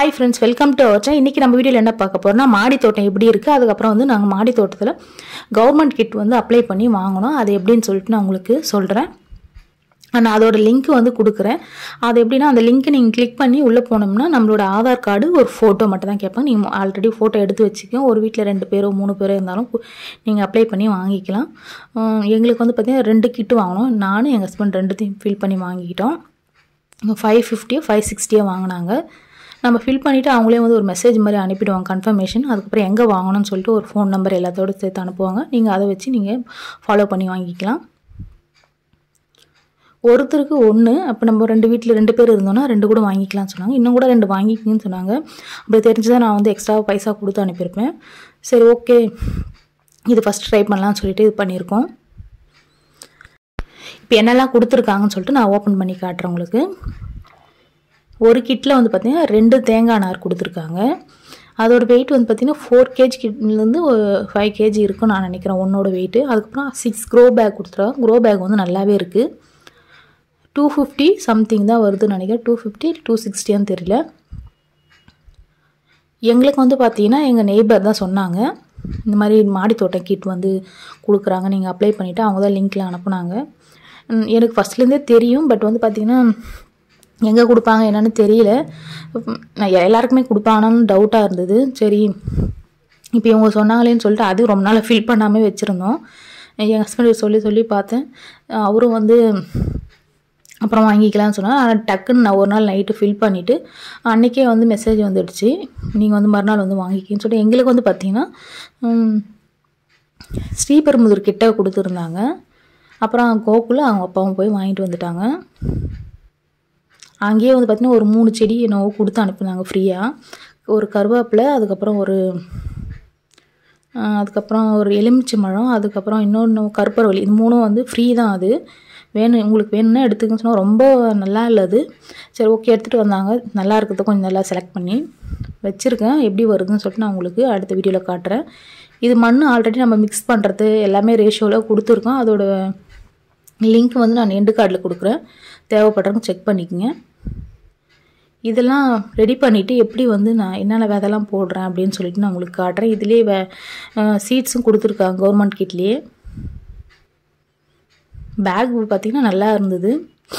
hi friends welcome to our channel இன்றைக்கி நம்ம வீடியோவில் என்ன பார்க்க போகிறோம்னா மாடி தோட்டம் எப்படி இருக்குது அதுக்கப்புறம் வந்து நாங்கள் மாடி தோட்டத்தில் கவர்மெண்ட் கிட் வந்து அப்ளை பண்ணி வாங்கினோம் அது எப்படின்னு சொல்லிட்டு நான் உங்களுக்கு சொல்கிறேன் நான் அதோட லிங்க் வந்து கொடுக்குறேன் அது எப்படின்னா அந்த லிங்க்கை நீங்கள் கிளிக் பண்ணி உள்ளே போனோம்னா நம்மளோட ஆதார் கார்டு ஒரு ஃபோட்டோ மட்டும் தான் கேட்பாங்க நீங்கள் ஆல்ரெடி ஃபோட்டோ எடுத்து வச்சுக்கோங்க ஒரு வீட்டில் ரெண்டு பேரோ மூணு பேரோ இருந்தாலும் நீங்கள் அப்ளை பண்ணி வாங்கிக்கலாம் உம், எங்களுக்கு வந்து பார்த்திங்கன்னா ரெண்டு கிட்டு வாங்கினோம் நானும் எங்கள் ஹஸ்பண்ட் ரெண்டுத்தையும் ஃபில் பண்ணி வாங்கிக்கிட்டோம் ஃபைவ் ஃபிஃப்டியோ ஃபைவ் சிக்ஸ்டியோ வாங்கினாங்க நம்ம ஃபில் பண்ணிவிட்டு அவங்களே வந்து ஒரு மெசேஜ் மாதிரி அனுப்பிடுவாங்க கன்ஃபர்மேஷன் அதுக்கப்புறம் எங்கே வாங்கணும்னு சொல்லிட்டு ஒரு ஃபோன் நம்பர் எல்லாத்தோட சேர்த்து அனுப்புவாங்க நீங்கள் அதை வச்சு நீங்கள் ஃபாலோ பண்ணி வாங்கிக்கலாம் ஒருத்தருக்கு ஒன்று அப்போ நம்ம ரெண்டு வீட்டில் ரெண்டு பேர் இருந்தோம்னா ரெண்டு கூட வாங்கிக்கலாம்னு சொன்னாங்க இன்னும் கூட ரெண்டு வாங்கிக்கிங்கன்னு சொன்னாங்க அப்படி தெரிஞ்சுதான் நான் வந்து எக்ஸ்ட்ரா பைசா கொடுத்து அனுப்பியிருப்பேன் சரி ஓகே இது ஃபஸ்ட் ட்ரை பண்ணலாம்னு சொல்லிட்டு இது பண்ணியிருக்கோம் இப்போ என்னெல்லாம் கொடுத்துருக்காங்கன்னு சொல்லிட்டு நான் ஓப்பன் பண்ணி காட்டுறேன் உங்களுக்கு ஒரு கிட்டில் வந்து பார்த்திங்கன்னா ரெண்டு தேங்காய் நார் கொடுத்துருக்காங்க அதோட வெயிட் வந்து பார்த்திங்கன்னா ஃபோர் கேஜி கிட்லேருந்து ஃபைவ் கேஜி இருக்கும்னு நான் நினைக்கிறேன் ஒன்னோட வெயிட்டு அதுக்கப்புறம் சிக்ஸ் க்ரோ பேக் கொடுத்துருக்காங்க க்ரோ பேக் வந்து நல்லாவே இருக்குது டூ ஃபிஃப்டி சம்திங் தான் வருதுன்னு நினைக்கிறேன் டூ ஃபிஃப்டி டூ சிக்ஸ்டியான்னு தெரியல எங்களுக்கு வந்து பார்த்தீங்கன்னா எங்கள் நெய்பர் தான் சொன்னாங்க இந்த மாதிரி மாடி தோட்டம் கிட் வந்து கொடுக்குறாங்க நீங்கள் அப்ளை பண்ணிவிட்டு அவங்க தான் லிங்க்கில் அனுப்புனாங்க ம், எனக்கு ஃபஸ்ட்லேருந்தே தெரியும் பட் வந்து பார்த்திங்கன்னா எங்கே கொடுப்பாங்க என்னன்னு தெரியல உம், நான் எல்லாருக்குமே கொடுப்பாங்கன்னு டவுட்டாக இருந்தது சரி இப்போ இவங்க சொன்னாங்களேன்னு சொல்லிட்டு அது ரொம்ப நாள் ஃபில் பண்ணாமல் வச்சுருந்தோம் என் ஹஸ்பண்ட் சொல்லி சொல்லி பார்த்தேன் அவரும் வந்து அப்புறம் வாங்கிக்கலாம்னு சொன்னால் ஆனால் டக்குன்னு நான் ஒரு நாள் நைட்டு ஃபில் பண்ணிவிட்டு அன்றைக்கே வந்து மெசேஜ் வந்துடுச்சு நீங்கள் வந்து மறுநாள் வந்து வாங்கிக்கின்னு சொல்லிட்டு எங்களுக்கு வந்து பார்த்தீங்கன்னா உம், ஸ்ரீபெரும்புதூர் கிட்ட கொடுத்துருந்தாங்க அப்புறம் கோகுல அவங்க அப்பாவும் போய் வாங்கிட்டு வந்துட்டாங்க அங்கேயே வந்து பார்த்திங்கன்னா ஒரு மூணு செடி என்னவோ கொடுத்து அனுப்புனாங்க ஃப்ரீயாக ஒரு கருவேப்பிலை அதுக்கப்புறம் ஒரு ஆஹ், அதுக்கப்புறம் ஒரு எலுமிச்சை மரம் அதுக்கப்புறம் இன்னொன்று கருப்பரவள்ளி இது மூணும் வந்து ஃப்ரீ தான் அது வேணும் உங்களுக்கு வேணும்னா எடுத்துக்கன்னு சொன்னால் ரொம்ப நல்லா இல்லை அது சரி ஓகே எடுத்துகிட்டு வந்தாங்க நல்லா இருக்கிறத கொஞ்சம் நல்லா செலக்ட் பண்ணி வச்சுருக்கேன் எப்படி வருதுன்னு சொல்லிட்டு நான் உங்களுக்கு அடுத்த வீடியோவில் காட்டுறேன் இது மண் ஆல்ரெடி நம்ம மிக்ஸ் பண்ணுறது எல்லாமே ரேஷியோவில் கொடுத்துருக்கோம் அதோட லிங்க் வந்து நான் எண்டு கார்டில் கொடுக்குறேன் தேவைப்படுறவங்க செக் பண்ணிக்கோங்க இதெல்லாம் ரெடி பண்ணிவிட்டு எப்படி வந்து நான் என்னென்ன விதெல்லாம் போடுறேன் அப்படின்னு சொல்லிட்டு நான் உங்களுக்கு காட்டுறேன் இதுலேயே வே சீட்ஸும் கொடுத்துருக்காங்க கவர்மெண்ட் கிட்லேயே பேக் பார்த்திங்கன்னா நல்லா இருந்தது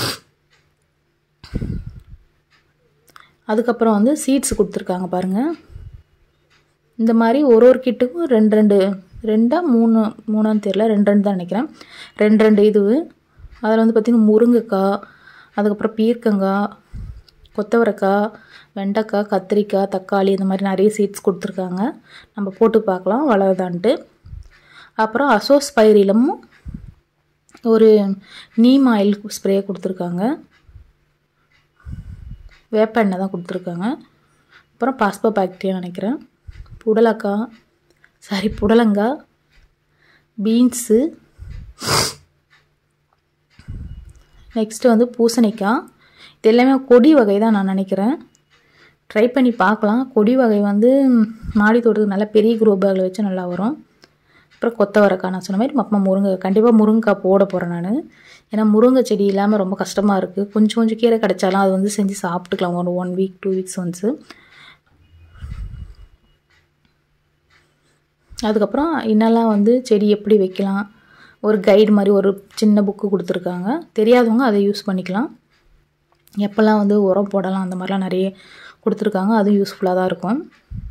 அதுக்கப்புறம் வந்து சீட்ஸ் கொடுத்துருக்காங்க பாருங்கள் இந்த மாதிரி ஒரு ஒரு கிட்டுக்கும் ரெண்டு ரெண்டு ரெண்டா மூணு மூணான்னு தெரில ரெண்டு ரெண்டு தான் நினைக்கிறேன் ரெண்டு ரெண்டு இது அதில் வந்து பார்த்திங்கன்னா முருங்கைக்காய் அதுக்கப்புறம் பீர்க்கங்காய் கொத்தவரைக்காய் வெண்டைக்காய் கத்திரிக்காய் தக்காளி இந்த மாதிரி நிறைய சீட்ஸ் கொடுத்துருக்காங்க நம்ம போட்டு பார்க்கலாம் வளருதான்ட்டு அப்புறம் அசோஸ் பயிரிலமும் ஒரு நீம் ஆயில் ஸ்ப்ரே கொடுத்துருக்காங்க வேப்ப எண்ணெய் தான் கொடுத்துருக்காங்க அப்புறம் பாஸ்பா பாக்டீரியா நினைக்கிறேன் புடலக்காய் சாரி புடலங்காய் பீன்ஸு நெக்ஸ்ட்டு வந்து பூசணிக்காய் இது எல்லாமே கொடி வகை தான் நான் நினைக்கிறேன் ட்ரை பண்ணி பார்க்கலாம் கொடி வகை வந்து மாடி தோட்டத்துக்கு நல்லா பெரிய க்ரோ பேக்கில் வச்சு நல்லா வரும் அப்புறம் கொத்தவரக்காய் நான் சொன்ன மாதிரி அப்புறமா முருங்கை கண்டிப்பாக முருங்கைக்காய் போட போகிறேன் நான் ஏன்னா முருங்கை செடி இல்லாமல் ரொம்ப கஷ்டமாக இருக்குது கொஞ்சம் கொஞ்சம் கீரை கிடைச்சாலும் அது வந்து செஞ்சு சாப்பிட்டுக்கலாம் ஒரு one week two weeks once அதுக்கப்புறம் என்னெல்லாம் வந்து செடி எப்படி வைக்கலாம் ஒரு கைடு மாதிரி ஒரு சின்ன புக்கு கொடுத்துருக்காங்க தெரியாதவங்க அதை யூஸ் பண்ணிக்கலாம் எப்போல்லாம் வந்து உரம் போடலாம் அந்த மாதிரிலாம் நிறைய கொடுத்துருக்காங்க அதுவும் யூஸ்ஃபுல்லாக தான் இருக்கும்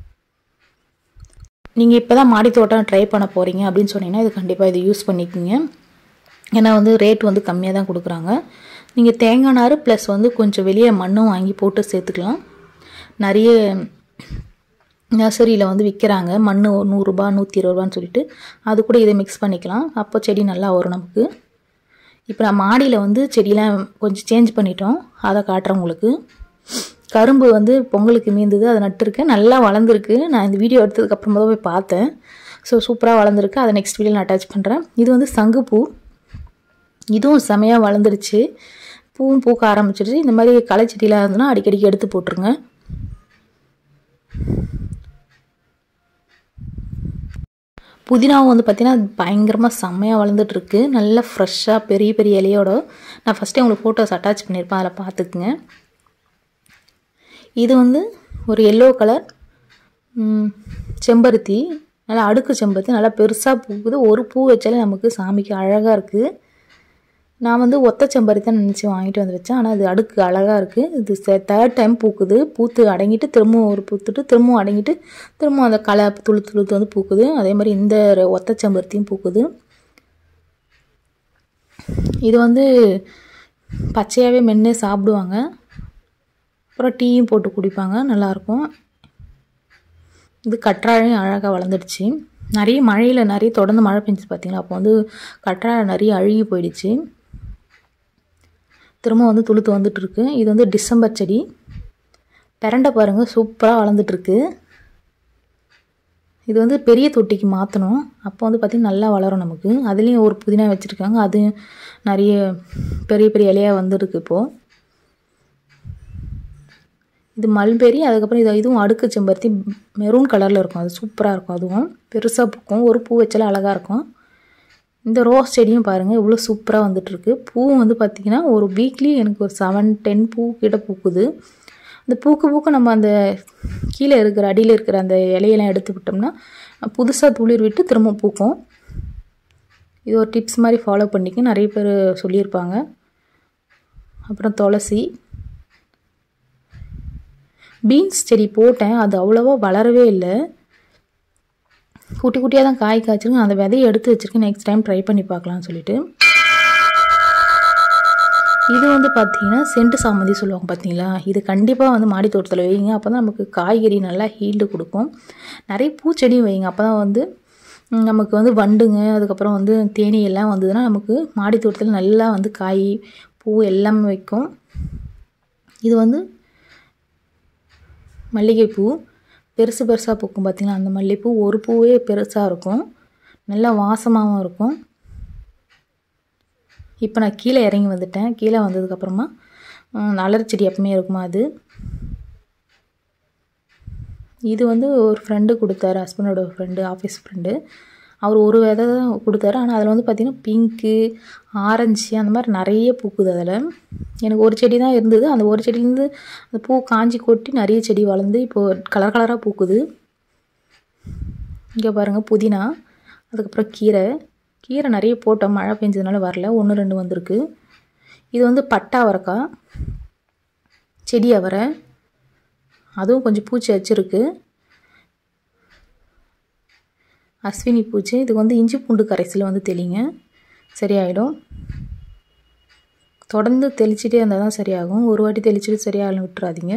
நீங்கள் இப்போ தான் மாடி தோட்டம் ட்ரை பண்ண போகிறீங்க அப்படின்னு சொன்னீங்கன்னா இது கண்டிப்பாக இது யூஸ் பண்ணிக்கோங்க ஏன்னா வந்து ரேட் வந்து கம்மியாக தான் கொடுக்குறாங்க நீங்கள் தேங்காய் நார் ப்ளஸ் வந்து கொஞ்சம் வெளியே மண்ணும் வாங்கி போட்டு சேர்த்துக்கலாம் நிறைய நர்சரியில் வந்து விற்கிறாங்க மண் நூறுரூபா நூற்றி இருபது ரூபான்னு சொல்லிட்டு அது கூட இதை மிக்ஸ் பண்ணிக்கலாம் அப்போ செடி நல்லா வரும் நமக்கு இப்போ நான் மாடியில் வந்து செடியெலாம் கொஞ்சம் சேஞ்ச் பண்ணிட்டோம் அதை காட்டுறேன் உங்களுக்கு கரும்பு வந்து பொங்கலுக்கு மீந்தது அதை நட்டுருக்கேன் நல்லா வளர்ந்துருக்கு நான் இந்த வீடியோ எடுத்ததுக்கு அப்புறமா தான் போய் பார்த்தேன் ஸோ சூப்பராக வளர்ந்துருக்கு அதை நெக்ஸ்ட் வீடியோவில் நான் அட்டாச் பண்ணுறேன் இது வந்து சங்குப்பூ இதுவும் செமையாக வளர்ந்துருச்சு பூவும் பூக்க ஆரம்பிச்சிருச்சு இந்த மாதிரி களை செடியெலாம் இருந்ததுன்னா அடிக்கடிக்கு எடுத்து போட்டுருங்க புதினாவும் வந்து பார்த்திங்கன்னா பயங்கரமாக செம்மையாக வளர்ந்துட்டுருக்கு நல்ல ஃப்ரெஷ்ஷாக பெரிய பெரிய இலையோட நான் ஃபஸ்ட்டே உங்களுக்கு ஃபோட்டோஸ் அட்டாச் பண்ணியிருப்பேன் அதில் பார்த்துக்குங்க இது வந்து ஒரு எல்லோ கலர் செம்பருத்தி நல்லா அடுக்கு செம்பருத்தி நல்லா பெருசாக பூக்குது ஒரு பூ வச்சாலே நமக்கு சாமிக்கு அழகாக இருக்குது நான் வந்து ஒத்த செம்பருத்தி தான் நினச்சி வாங்கிட்டு வந்து வச்சேன் ஆனால் அது அடுக்கு அழகாக இருக்குது இது தேர்ட் டைம் பூக்குது பூத்து அடங்கிட்டு திரும்பவும் ஒரு பூத்துட்டு திரும்பவும் அடங்கிட்டு திரும்பவும் அந்த களை துளு துளுத்து வந்து பூக்குது அதே மாதிரி இந்த ஒத்த செம்பருத்தியும் பூக்குது இது வந்து பச்சையாகவே மென்று சாப்பிடுவாங்க அப்புறம் டீயும் போட்டு குடிப்பாங்க நல்லாயிருக்கும் இது கற்றாழையும் அழகாக வளர்ந்துடுச்சு நிறைய மழையில் நிறைய தொடர்ந்து மழை பெஞ்சிச்சு பார்த்தீங்களா அப்போ வந்து கற்றாழை நிறைய அழுகி போயிடுச்சு திரும்ப வந்து துளுத்து வந்துட்டுருக்கு இது வந்து டிசம்பர் செடி பிரண்டை பாருங்கள் சூப்பராக வளர்ந்துட்டுருக்கு இது வந்து பெரிய தொட்டிக்கு மாற்றணும் அப்போ வந்து பார்த்திங்கன்னா நல்லா வளரும் நமக்கு அதுலேயும் ஒரு புதினா வச்சுருக்காங்க அது நிறைய பெரிய பெரிய இலையாக வந்துருக்கு இப்போது இது மல்பெரி அதுக்கப்புறம் இது இதுவும் அடுக்கு செம்பருத்தி மெரூன் கலரில் இருக்கும் அது சூப்பராக இருக்கும் அதுவும் பெருசாக பூக்கும் ஒரு பூ வச்சாலும் அழகாக இருக்கும் இந்த ரோஸ் செடியும் பாருங்கள் இவ்வளோ சூப்பராக வந்துட்டுருக்கு பூவும் வந்து பார்த்திங்கன்னா ஒரு வீக்லி எனக்கு ஒரு செவன் டென் பூ கிட்ட பூக்குது அந்த பூக்கு பூக்க நம்ம அந்த கீழே இருக்கிற அடியில் இருக்கிற அந்த இலையெல்லாம் எடுத்து விட்டோம்னா புதுசாக துளிர் விட்டு திரும்ப பூக்கும் இது ஒரு டிப்ஸ் மாதிரி ஃபாலோ பண்ணிக்க நிறைய பேர் சொல்லியிருப்பாங்க அப்புறம் துளசி பீன்ஸ் செடி போட்டேன் அது அவ்வளோவா வளரவே இல்லை குட்டி குட்டியாக தான் காய் காய்ச்சிருக்கேன் அந்த விதையை எடுத்து வச்சுருக்கேன் நெக்ஸ்ட் டைம் ட்ரை பண்ணி பார்க்கலாம்னு சொல்லிட்டு இது வந்து பார்த்தீங்கன்னா சென்ட்டு சாமந்தி சொல்லுவாங்க பார்த்தீங்களா இது கண்டிப்பாக வந்து மாடி தோட்டத்தில் வைங்க அப்போ தான் நமக்கு காய்கறி நல்லா ஹீல்டு கொடுக்கும் நிறைய பூச்செடியும் வைங்க அப்போ தான் வந்து நமக்கு வந்து வண்டுங்க அதுக்கப்புறம் வந்து தேனி எல்லாம் வந்ததுன்னா நமக்கு மாடி தோட்டத்தில் நல்லா வந்து காய் பூ எல்லாமே வைக்கும் இது வந்து மல்லிகைப்பூ பெருசு பெருசாக பூக்கும் பார்த்திங்களா அந்த மல்லிகைப்பூ ஒரு பூவே பெருசாக இருக்கும் நல்லா வாசமாகவும் இருக்கும் இப்போ நான் கீழே இறங்கி வந்துட்டேன் கீழே வந்ததுக்கப்புறமா நலர் செடி எப்பவுமே இருக்குமா அது இது வந்து ஒரு ஃப்ரெண்டு கொடுத்தாரு ஹஸ்பண்டோட ஃப்ரெண்டு ஆஃபீஸ் ஃப்ரெண்டு அவர் ஒரு விதை தான் கொடுத்தாரு ஆனால் அதில் வந்து பார்த்திங்கன்னா பிங்க்கு ஆரஞ்சு அந்த மாதிரி நிறைய பூக்குது அதில் எனக்கு ஒரு செடி தான் இருந்தது அந்த ஒரு செடியிலேருந்து அந்த பூ காஞ்சி கொட்டி நிறைய செடி வளர்ந்து இப்போது கலர் கலராக பூக்குது இங்கே பாருங்கள் புதினா அதுக்கப்புறம் கீரை கீரை நிறைய போட்டோம் மழை பெஞ்சதுனால வரல ஒன்று ரெண்டு வந்திருக்கு இது வந்து பட்டா அவரைக்காய் செடி அவரை அதுவும் கொஞ்சம் பூச்சி வச்சுருக்கு அஸ்வினி பூச்சி இதுக்கு வந்து இஞ்சி பூண்டு கரைசல் வந்து தெளிங்க சரியாயிடும் தொடர்ந்து தெளிச்சிட்டே இருந்தால் தான் சரியாகும் ஒரு வாட்டி தெளிச்சுட்டு சரியாகலாம் விட்டுறாதீங்க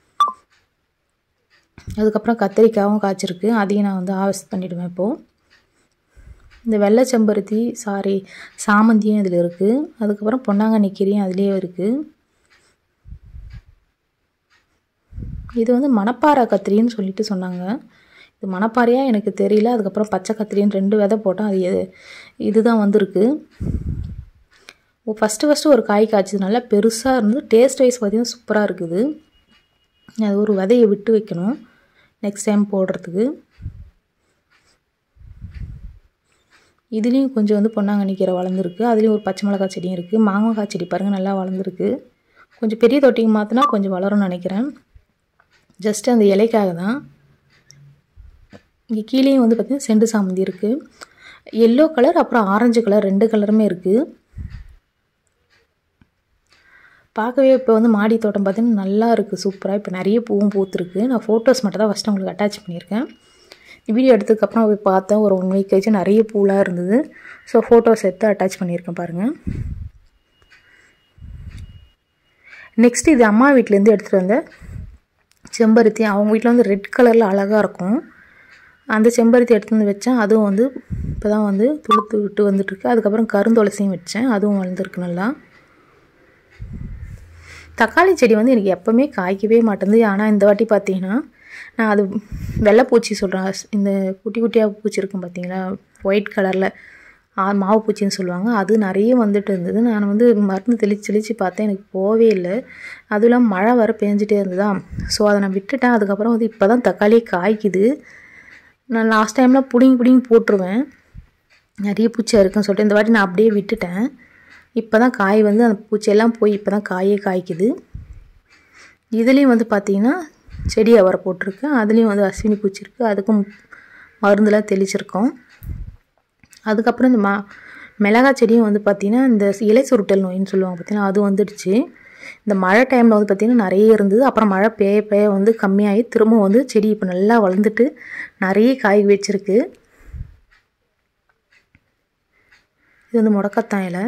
அதுக்கப்புறம் கத்திரிக்காயும் காய்ச்சிருக்கு அதையும் நான் வந்து ஆவஸ்ட் பண்ணிவிடுவேன் இப்போது இந்த வெள்ளை செம்பருத்தி சாரி சாமந்தியும் இதில் இருக்குது அதுக்கப்புறம் பொன்னாங்கண்ணி கீரையும் அதுலேயே இருக்குது இது வந்து மணப்பாறை கத்திரின்னு சொல்லிட்டு சொன்னாங்க இது மணப்பாறையாக எனக்கு தெரியல அதுக்கப்புறம் பச்சை கத்திரின்னு ரெண்டு விதை போட்டோம் அது எது இதுதான் வந்திருக்கு ஃபஸ்ட்டு ஃபஸ்ட்டு ஒரு காய் காய்ச்சது நல்லா பெருசாக இருந்து டேஸ்ட் வைஸ் பார்த்திங்கன்னா சூப்பராக இருக்குது அது ஒரு விதையை விட்டு வைக்கணும் நெக்ஸ்ட் டைம் போடுறதுக்கு இதுலேயும் கொஞ்சம் வந்து பொன்னாங்கண்ணி கீரை வளர்ந்துருக்கு அதுலேயும் ஒரு பச்சை மிளகாய் செடியும் இருக்குது மாங்காய் செடி பாருங்கள் நல்லா வளர்ந்துருக்கு கொஞ்சம் பெரிய தொட்டிக்கு மாற்றினா கொஞ்சம் வளரும்னு நினைக்கிறேன் ஜஸ்ட்டு அந்த இலைக்காக தான் இங்கே கீழேயும் வந்து பார்த்திங்கன்னா செண்டு சாமந்தி இருக்குது எல்லோ கலர் அப்புறம் ஆரஞ்சு கலர் ரெண்டு கலருமே இருக்குது பார்க்கவே இப்போ வந்து மாடி தோட்டம் பார்த்திங்கன்னா நல்லா இருக்குது சூப்பராக இப்போ நிறைய பூவும் பூத்துருக்கு நான் ஃபோட்டோஸ் மட்டும் தான் ஃபஸ்ட்டு உங்களுக்கு அட்டாச் பண்ணியிருக்கேன் வீடியோ எடுத்ததுக்கப்புறம் போய் பார்த்தேன் ஒரு ஒன் வீக் கழிச்சு நிறைய பூலாம் இருந்தது ஸோ ஃபோட்டோஸ் எடுத்து அட்டாச் பண்ணியிருக்கேன் பாருங்கள் நெக்ஸ்ட் இது அம்மா வீட்டிலேருந்து எடுத்துகிட்டு வந்த செம்பருத்தி அவங்க வீட்டில் வந்து ரெட் கலரில் அழகாக இருக்கும் அந்த செம்பருத்தி எடுத்து வந்து வச்சேன் அதுவும் வந்து இப்போ தான் வந்து துளுத்து விட்டு வந்துட்டுருக்கு அதுக்கப்புறம் கருந்துளசியும் வச்சேன் அதுவும் வளர்ந்துருக்கு நல்லா தக்காளி செடி வந்து எனக்கு எப்போவுமே காய்க்கவே மாட்டேங்குது ஆனால் இந்த வாட்டி பார்த்தீங்கன்னா நான் அது வெள்ளைப்பூச்சி சொல்கிறேன் இந்த குட்டி குட்டியாக பூச்சி இருக்கும் பார்த்தீங்களா ஒயிட் கலரில் மாவு பூச்சின்னு சொல்லுவாங்க அது நிறைய வந்துட்டு இருந்தது நான் வந்து மருந்து தெளித்து தெளித்து பார்த்தேன் எனக்கு போகவே இல்லை அதுவும் இல்லாமல் மழை வர பேஞ்சிட்டே இருந்ததா ஸோ அதை நான் விட்டுட்டேன் அதுக்கப்புறம் வந்து இப்போ தான் தக்காளியே காய்க்குது நான் லாஸ்ட் டைமில் புடிங்கி புடிங்கி போட்டுருவேன் நிறைய பூச்சியாக இருக்குன்னு சொல்லிட்டு இந்த வாட்டி நான் அப்படியே விட்டுட்டேன் இப்போ தான் காய் வந்து அந்த பூச்சியெல்லாம் போய் இப்போ தான் காயே காய்க்குது இதுலேயும் வந்து பார்த்திங்கன்னா செடி அவரை போட்டிருக்கேன் அதுலேயும் வந்து அஸ்வினி பூச்சி இருக்குது அதுக்கும் மருந்துலாம் தெளிச்சிருக்கோம் அதுக்கப்புறம் இந்த மா மிளகா செடியும் வந்து பார்த்திங்கன்னா இந்த இலை சுருட்டல் நோயின்னு சொல்லுவாங்க பார்த்திங்கன்னா அது வந்துடுச்சு இந்த மழை டைமில் வந்து பார்த்திங்கன்னா நிறைய இருந்தது அப்புறம் மழை பெய்ய பெய்ய வந்து கம்மியாகி திரும்ப வந்து செடி இப்போ நல்லா வளர்ந்துட்டு நிறைய காய் வச்சிருக்கு இது வந்து முடக்கத்தான் இலை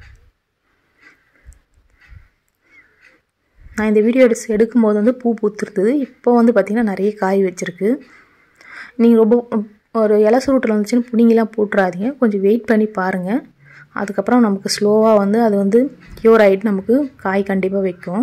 நான் இந்த வீடியோ எடுத்து எடுக்கும்போது வந்து பூ பூத்துருந்தது இப்போ வந்து பார்த்திங்கன்னா நிறைய காய் வச்சுருக்கு நீங்கள் ரொம்ப ஒரு இலை சுருட்டில் வந்துச்சுன்னு பிடிங்கெலாம் போட்டுறாதீங்க கொஞ்சம் வெயிட் பண்ணி பாருங்கள் அதுக்கப்புறம் நமக்கு ஸ்லோவாக வந்து அது வந்து க்யூர் ஆகிட்டு நமக்கு காய் கண்டிப்பாக வைக்கும்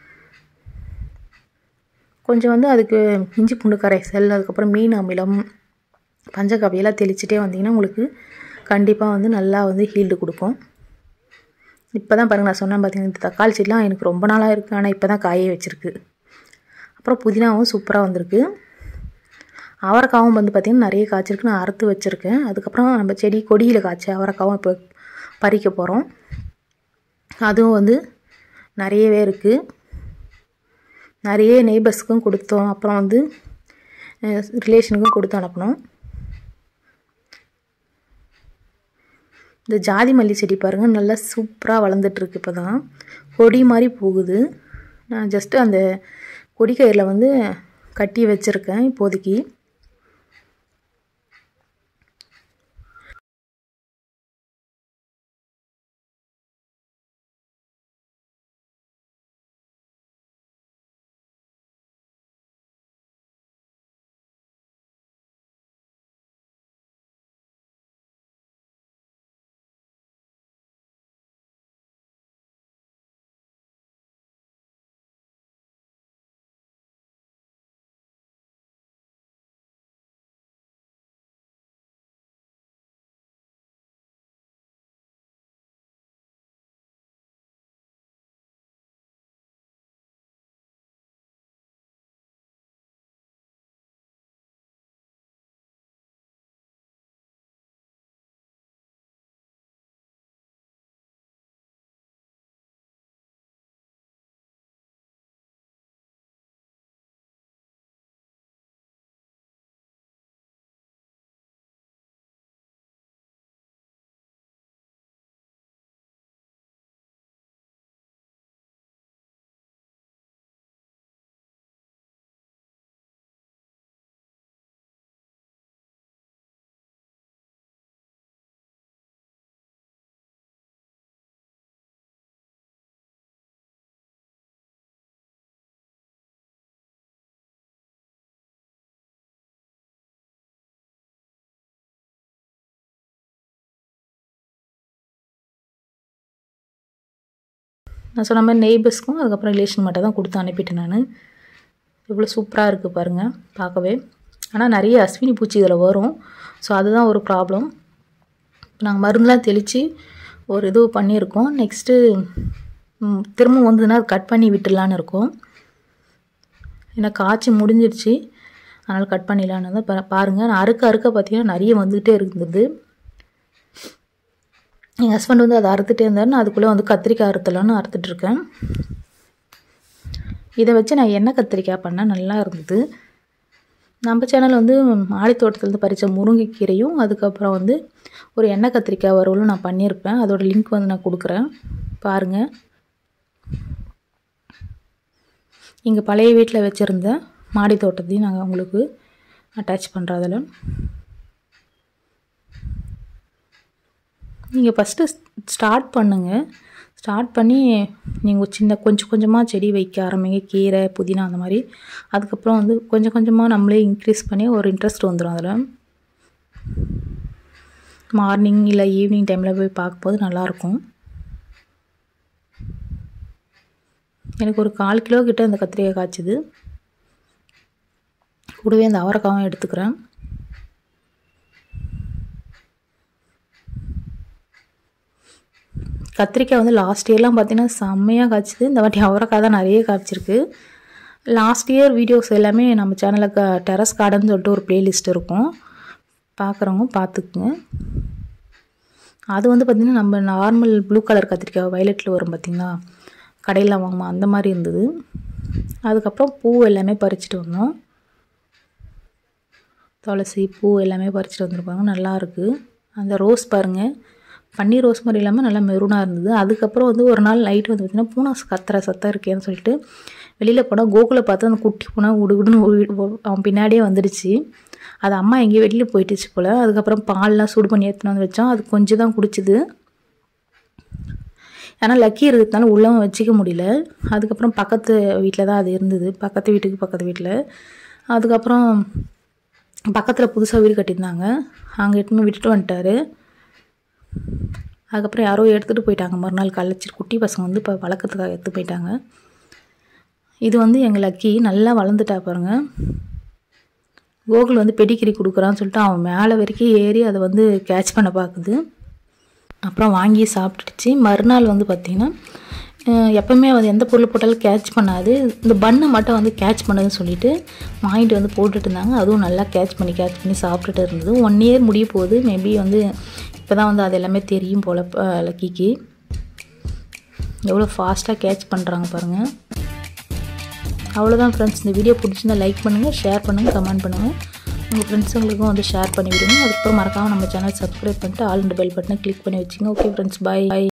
கொஞ்சம் வந்து அதுக்கு இஞ்சி பூண்டு கரைசல் அதுக்கப்புறம் மீன் அமிலம் பஞ்சகாவியெல்லாம் தெளிச்சிட்டே வந்தீங்கன்னா உங்களுக்கு கண்டிப்பாக வந்து நல்லா வந்து ஹீல்டு கொடுக்கும் இப்போ தான் பாருங்கள் நான் சொன்னேன் பார்த்தீங்கன்னா இந்த தக்காளி செடிலாம் எனக்கு ரொம்ப நாளாக இருக்குது ஆனால் இப்போ தான் காயே வச்சுருக்கு அப்புறம் புதினாவும் சூப்பராக வந்திருக்கு அவரைக்காவும் வந்து பார்த்திங்கன்னா நிறைய காய்ச்சிருக்கு நான் அறுத்து வச்சுருக்கேன் அதுக்கப்புறம் நம்ம செடி கொடியில் காய்ச்ச அவரைக்காவும் இப்போ பறிக்க போகிறோம் அதுவும் வந்து நிறையவே இருக்குது நிறைய நெய்பர்ஸ்க்கும் கொடுத்தோம் அப்புறம் வந்து ரிலேஷனுக்கும் கொடுத்து அனுப்பணும் இந்த ஜாதி மல்லி செடி பாருங்கள் நல்லா சூப்பராக வளர்ந்துட்டுருக்கு இப்போ தான் கொடி மாதிரி போகுது நான் ஜஸ்ட்டு அந்த கொடி கயிறில் வந்து கட்டி வச்சுருக்கேன் இப்போதைக்கு நான் சொன்ன மாதிரி நெய்பர்ஸ்க்கும் அதுக்கப்புறம் ரிலேஷன் மட்டும் தான் கொடுத்து அனுப்பிட்டேன் நான் இவ்வளோ சூப்பராக இருக்குது பாருங்கள் பார்க்கவே ஆனால் நிறைய அஸ்வினி பூச்சி இதில் வரும் ஸோ அதுதான் ஒரு ப்ராப்ளம் நாங்கள் மருந்துலாம் தெளித்து ஒரு இது பண்ணியிருக்கோம் நெக்ஸ்ட்டு திரும்ப வந்ததுன்னா அது கட் பண்ணி விட்டுடலான்னு இருக்கோம் ஏன்னா காய்ச்சி முடிஞ்சிருச்சு அதனால் கட் பண்ணிடலான்னு தான் பா- பாருங்கள் நான் அறுக்க அறுக்க பார்த்தீங்கன்னா நிறைய வந்துக்கிட்டே இருந்தது எங்கள் ஹஸ்பண்ட் வந்து அதை அறுத்துட்டே இருந்தார் நான் அதுக்குள்ளே வந்து கத்திரிக்காய் அறுத்தலான்னு அறுத்துட்ருக்கேன் இதை வச்சு நான் எண்ணெய் கத்திரிக்காய் பண்ணேன் நல்லா இருந்தது நம்ம சேனல் வந்து மாடி தோட்டத்துலேருந்து பறித்த முருங்கைக்கீரையும் அதுக்கப்புறம் வந்து ஒரு எண்ணெய் கத்திரிக்காய் வறுவலும் நான் பண்ணியிருப்பேன் அதோட லிங்க் வந்து நான் கொடுக்குறேன் பாருங்கள் எங்கள் பழைய வீட்டில் வச்சுருந்த மாடி தோட்டத்தையும் நாங்கள் உங்களுக்கு அட்டாச் பண்ணுறோம் அதில் நீங்கள் ஃபஸ்ட்டு ஸ்டார்ட் பண்ணுங்கள் ஸ்டார்ட் பண்ணி நீங்கள் சின்ன கொஞ்சம் கொஞ்சமாக செடி வைக்க ஆரம்பிங்க கீரை புதினா அந்த மாதிரி அதுக்கப்புறம் வந்து கொஞ்சம் கொஞ்சமாக நம்மளே இன்க்ரீஸ் பண்ணி ஒரு இன்ட்ரெஸ்ட் வந்துடும் அதில் மார்னிங் இல்லை ஈவினிங் டைமில் போய் பார்க்கும்போது நல்லாயிருக்கும் எனக்கு ஒரு கால் கிலோ கிட்ட இந்த கத்திரிக்காய் காய்ச்சுது கூடவே இந்த அவரைக்காவும் எடுத்துக்கிறேன் கத்திரிக்காய் வந்து லாஸ்ட் இயர்லாம் பார்த்தீங்கன்னா செம்மையாக காய்ச்சிது இந்த வாட்டி அவரைக்காய் தான் நிறைய காய்ச்சிருக்கு லாஸ்ட் இயர் வீடியோஸ் எல்லாமே நம்ம சேனலுக்கு டெரஸ் கார்டன் சொல்லிட்டு ஒரு பிளேலிஸ்ட் இருக்கும் பார்க்குறவங்க பார்த்துக்குங்க அது வந்து பார்த்திங்கன்னா நம்ம நார்மல் ப்ளூ கலர் கத்திரிக்காய் வயலட்டில் வரும் பார்த்திங்களா கடையில் வாங்குமா அந்த மாதிரி இருந்தது அதுக்கப்புறம் பூ எல்லாமே பறிச்சுட்டு வந்தோம் துளசி பூ எல்லாமே பறிச்சுட்டு வந்திருப்பாங்க நல்லா இருக்குது அந்த ரோஸ் பாருங்கள் பன்னீர் ரோஸ் மாதிரி இல்லாமல் நல்லா மெரூனாக இருந்தது அதுக்கப்புறம் வந்து ஒரு நாள் நைட் வந்து பார்த்திங்கன்னா பூனா கத்துற சத்தம் இருக்கேன்னு சொல்லிட்டு வெளியில் போனால் கோகுலை பார்த்து அந்த குட்டி பூனா உடுகுடுன்னு ஓடி- ஓ- அவன் பின்னாடியே வந்துடுச்சு அது அம்மா எங்கேயோ வெளியில் போயிட்டுச்சு போல் அதுக்கப்புறம் பால்லாம் சூடு பண்ணி எடுத்துன்னு வந்து வச்சோம் அது கொஞ்சம் தான் குடிச்சுது ஆனால் லக்கி இருக்கிறதுனால உள்ளவும் வச்சிக்க முடியல அதுக்கப்புறம் பக்கத்து வீட்டில் தான் அது இருந்தது பக்கத்து வீட்டுக்கு பக்கத்து வீட்டில் அதுக்கப்புறம் பக்கத்தில் புதுசாக வீடு கட்டியிருந்தாங்க அங்கே எட்டுமே விட்டுட்டு வந்துட்டாரு அதுக்கப்புறம் யாரோ எடுத்துகிட்டு போயிட்டாங்க மறுநாள் கழிச்சு குட்டி பசங்க வந்து இப்போ வளர்க்கறதுக்காக எடுத்து போயிட்டாங்க இது வந்து எங்கள் லக்கி நல்லா வளர்ந்துட்டா பாருங்க கோகுல் வந்து பெடிகிரி கொடுக்குறான்னு சொல்லிட்டு அவன் மேலே வரைக்கும் ஏறி அதை வந்து கேட்ச் பண்ண பார்க்குது அப்புறம் வாங்கி சாப்பிட்டுடுச்சு மறுநாள் வந்து பார்த்திங்கன்னா அஹ், எப்பவுமே வந்து எந்த பொருள் போட்டாலும் கேட்ச் பண்ணாது இந்த பண்ணை மட்டும் வந்து கேட்ச் பண்ணுதுன்னு சொல்லிட்டு வாங்கிட்டு வந்து போட்டுட்டு இருந்தாங்க அதுவும் நல்லா கேட்ச் பண்ணி கேட்ச் பண்ணி சாப்பிட்டுட்டு இருந்தது ஒன் இயர் முடிய போகுது மேபி வந்து இப்போ தான் வந்து அது எல்லாமே தெரியும் போல் அஹ், லக்கிக்கு எவ்வளோ ஃபாஸ்ட்டாக கேட்ச் பண்ணுறாங்க பாருங்கள் அவ்வளோதான் ஃப்ரெண்ட்ஸ் இந்த வீடியோ பிடிச்சிருந்தா லைக் பண்ணுங்கள் ஷேர் பண்ணுங்கள் கமெண்ட் பண்ணுங்கள் உங்கள் ஃப்ரெண்ட்ஸுங்களுக்கும் வந்து ஷேர் பண்ணி விடுங்க அதுக்கப்புறம் மறக்காமல் நம்ம சேனல் சப்ஸ்கிரைப் பண்ணிட்டு ஆல் இந்த பெல் பட்டனை கிளிக் பண்ணி வச்சுங்க ஓகே ஃப்ரெண்ட்ஸ் பை பை